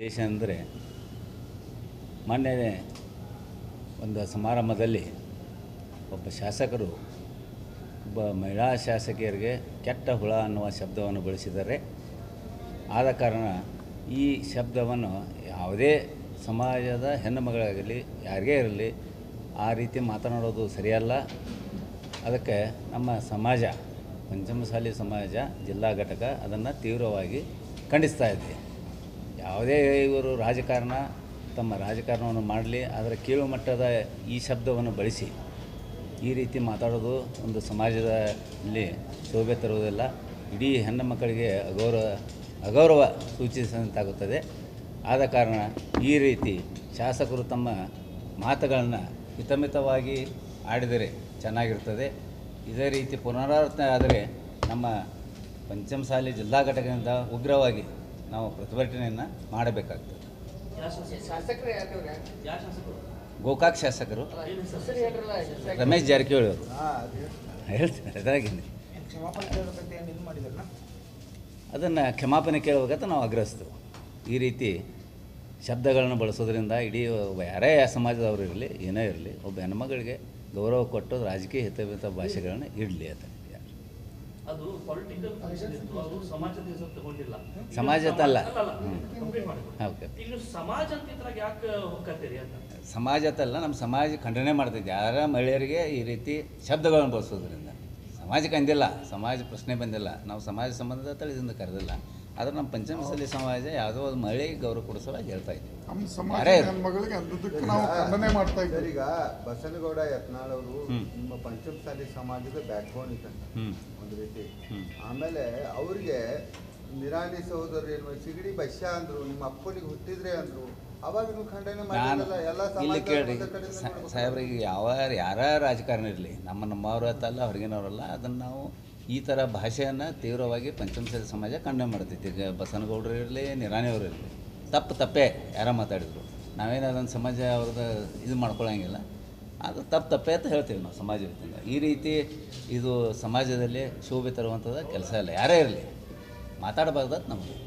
ದೇಶ ಅಂದರೆ ಮೊನ್ನೆ ಒಂದು ಸಮಾರಂಭದಲ್ಲಿ ಒಬ್ಬ ಶಾಸಕರು ಒಬ್ಬ ಮಹಿಳಾ ಶಾಸಕಿಯರಿಗೆ ಕೆಟ್ಟ ಹುಳ ಅನ್ನುವ ಶಬ್ದವನ್ನು ಬಳಸಿದ್ದಾರೆ ಆದ ಕಾರಣ ಈ ಶಬ್ದವನ್ನು ಯಾವುದೇ ಸಮಾಜದ ಹೆಣ್ಣು ಮಗಳಾಗಲಿ ಯಾರಿಗೇ ಇರಲಿ ಆ ರೀತಿ ಮಾತನಾಡೋದು ಸರಿಯಲ್ಲ ಅದಕ್ಕೆ ನಮ್ಮ ಸಮಾಜ ಪಂಚಮಸಾಲಿ ಸಮಾಜ ಜಿಲ್ಲಾ ಘಟಕ ಅದನ್ನು ತೀವ್ರವಾಗಿ ಖಂಡಿಸ್ತಾ ಇದೆ ಯಾವುದೇ ಇವರು ರಾಜಕಾರಣ ತಮ್ಮ ರಾಜಕಾರಣವನ್ನು ಮಾಡಲಿ ಅದರ ಕೀಳು ಮಟ್ಟದ ಈ ಶಬ್ದವನ್ನು ಬಳಸಿ ಈ ರೀತಿ ಮಾತಾಡೋದು ಒಂದು ಸಮಾಜದಲ್ಲಿ ಶೋಭೆ ತರುವುದಿಲ್ಲ ಇಡೀ ಹೆಣ್ಣು ಮಕ್ಕಳಿಗೆ ಅಗೌರವ ಅಗೌರವ ಸೂಚಿಸಿದಂತಾಗುತ್ತದೆ ಆದ ಕಾರಣ ಈ ರೀತಿ ಶಾಸಕರು ತಮ್ಮ ಮಾತುಗಳನ್ನು ಹಿತಮಿತವಾಗಿ ಆಡಿದರೆ ಚೆನ್ನಾಗಿರ್ತದೆ ಇದೇ ರೀತಿ ಪುನರಾವರ್ತನೆ ಆದರೆ ನಮ್ಮ ಪಂಚಮಸಾಲಿ ಜಿಲ್ಲಾ ಘಟಕದಿಂದ ಉಗ್ರವಾಗಿ ನಾವು ಪ್ರತಿಭಟನೆಯನ್ನು ಮಾಡಬೇಕಾಗ್ತದೆ ಶಾಸಕರು ಯಾರು ಯಾವ ಶಾಸಕರು ಗೋಕಾಕ್ ಶಾಸಕರು ಹೆಸರು ಹೇಳ್ರಲ್ಲ ಹೆಸರು ರಮೇಶ್ ಜಾರಕಿಹೊಳಿ ಅವರು ಹೇಳ್ತಾರೆ ಅದಾಗೇನೆ ಕ್ಷಮಾಪಣೆ ಕೇಳಬೇಕಂತ ಏನು ಇದು ಮಾಡಿದ್ರಲ್ಲ ಅದನ್ನು ಕ್ಷಮಾಪಣೆ ಕೇಳಬೇಕಂತ ನಾವು ಆಗ್ರಹಿಸ್ತೇವೆ ಈ ರೀತಿ ಶಬ್ದಗಳನ್ನು ಬಳಸೋದ್ರಿಂದ ಇಡೀ ಒಬ್ಬ ಯಾರೇ ಸಮಾಜದವರು ಇರಲಿ ಏನೇ ಇರಲಿ ಒಬ್ಬ ಹೆಣ್ಮಗಳಿಗೆ ಗೌರವ ಕೊಟ್ಟು ರಾಜಕೀಯ ಹಿತಮಿತ ಭಾಷೆಗಳನ್ನು ಇಡಲಿ ಅಂತ ಅದು ಪೊಲಿಟಿಕಲ್ ಫಂಕ್ಷನ್ ಇತ್ತು ಅದು ಸಮಾಜದ ಹೆಸರು ತಗೊಂಡಿಲ್ಲ ಸಮಾಜದಲ್ಲ. ಅಲ್ಲ, ಅಲ್ಲ, ಹ್ಮ್. complete ಮಾಡಿ. ಓಕೆ ಈಗ ನೀವು ಸಮಾಜ ಅಂತ ಇದ್ರಾಗ ಯಾಕೆ ಹೋಗ್ಕತ್ತೀರಿ ಅಂತ ಸಮಾಜತ್ತಲ್ಲ ನಮ್ಮ ಸಮಾಜ ಖಂಡನೆ ಮಾಡ್ತೈತೆ ಯಾರ ಮಹಿಳೆಯರಿಗೆ ಈ ರೀತಿ ಶಬ್ದಗಳನ್ನು ಬಳಸೋದ್ರಿಂದ ಸಮಾಜಕ್ಕೆ ಅಂದಿಲ್ಲ ಸಮಾಜ ಪ್ರಶ್ನೆ ಬಂದಿಲ್ಲ ನಾವು ಸಮಾಜ ಸಂಬಂಧದ ತಳಿದಿಂದ ಕರೆದಿಲ್ಲ ಆದರೆ ನಮ್ಮ ಪಂಚಮಸಲಿ ಸಮಾಜ ಯಾವುದೋ ಒಂದು ಮಹಿಳೆಗೆ ಗೌರವ ಕೊಡಿಸೋಲಾಗಿ ಹೇಳ್ತಾ ಇದ್ದೀವಿ ನಮ್ಮ ಸಮಾಜ ಯಾರೇ ಇರ್ಲಿ. ಹೆಣ್ಮಗಳಿಗೆ ಅಂದದಕ್ಕೆ ನಾವು ಖಂಡನೆ ಮಾಡ್ತಾ ಸರ್, ಇದ್ದೀವಿ ಈಗ ಬಸನಗೌಡ ಯತ್ನಾಳ್ ಅವರು ಹ್ಮ್. ನಿಮ್ಮ ಪಂಚಮಸಾಲಿ ಸಮಾಜದ ಬ್ಯಾಕ್ ಬೋನ್ ಇದ್ದಂಗೆ ಹ್ಞೂ ಒಂದು ರೀತಿ ಹ್ಮ್. ಆಮೇಲೆ ಅವ್ರಿಗೆ ನಿರಾಣಿ ಸಹೋದರ ಏನು ಸಿಗಡಿ ಬಸ್ಯ ಅಂದ್ರು ನಿಮ್ಮ ಅಪ್ಪನಿಗೆ ಹುಟ್ಟಿದ್ರೆ ಅಂದ್ರು ಅವಾಗ ನೀವು ಖಂಡನೆ ನಾನು ಮಾಡಿದ್ರಲ್ಲ ಎಲ್ಲ ಇಲ್ಲಿ ಸಮಾಜ ಕೇಳ್ರಿ ಒಂದೇ ಕಡೆಯಿಂದ ಸಾ- ನೋಡ್ಬೇಕು. ಸಾಹೇಬ್ರಿಗೆ ಯಾವ ಯಾರ ರಾಜಕಾರಣ ಇರಲಿ ನಮ್ಮ ನಮ್ಮವ್ರ ಅಂತಲ್ಲ ಹೊರಗಿನವರಲ್ಲ ಅದನ್ನು ನಾವು ಈ ಥರ ಭಾಷೆಯನ್ನು ತೀವ್ರವಾಗಿ ಪಂಚಮಸಾಲಿ ಸಮಾಜ ಖಂಡನೆ ಮಾಡ್ತೈತಿ ಈಗ ಬಸನಗೌಡರು ಇರಲಿ ನಿರಾಣಿಯವರು ಇರಲಿ ತಪ್ಪು ತಪ್ಪೇ ಯಾರ ಮಾತಾಡಿದ್ರು ನಾವೇನು ಅದನ್ನು ಸಮಾಜ ಅವ್ರದ್ದು ಇದು ಮಾಡ್ಕೊಳಂಗಿಲ್ಲ ಅದು ತಪ್ಪು ತಪ್ಪೇ ಅಂತ ಹೇಳ್ತೀವಿ ನಾವು ಸಮಾಜ ವತಿಯಿಂದ ಈ ರೀತಿ ಇದು ಸಮಾಜದಲ್ಲಿ ಶೋಭೆ ತರುವಂಥದ್ದು ಕೆಲಸ ಇಲ್ಲ ಯಾರೇ ಇರಲಿ ಮಾತಾಡಬಾರ್ದು ನಮಗೆ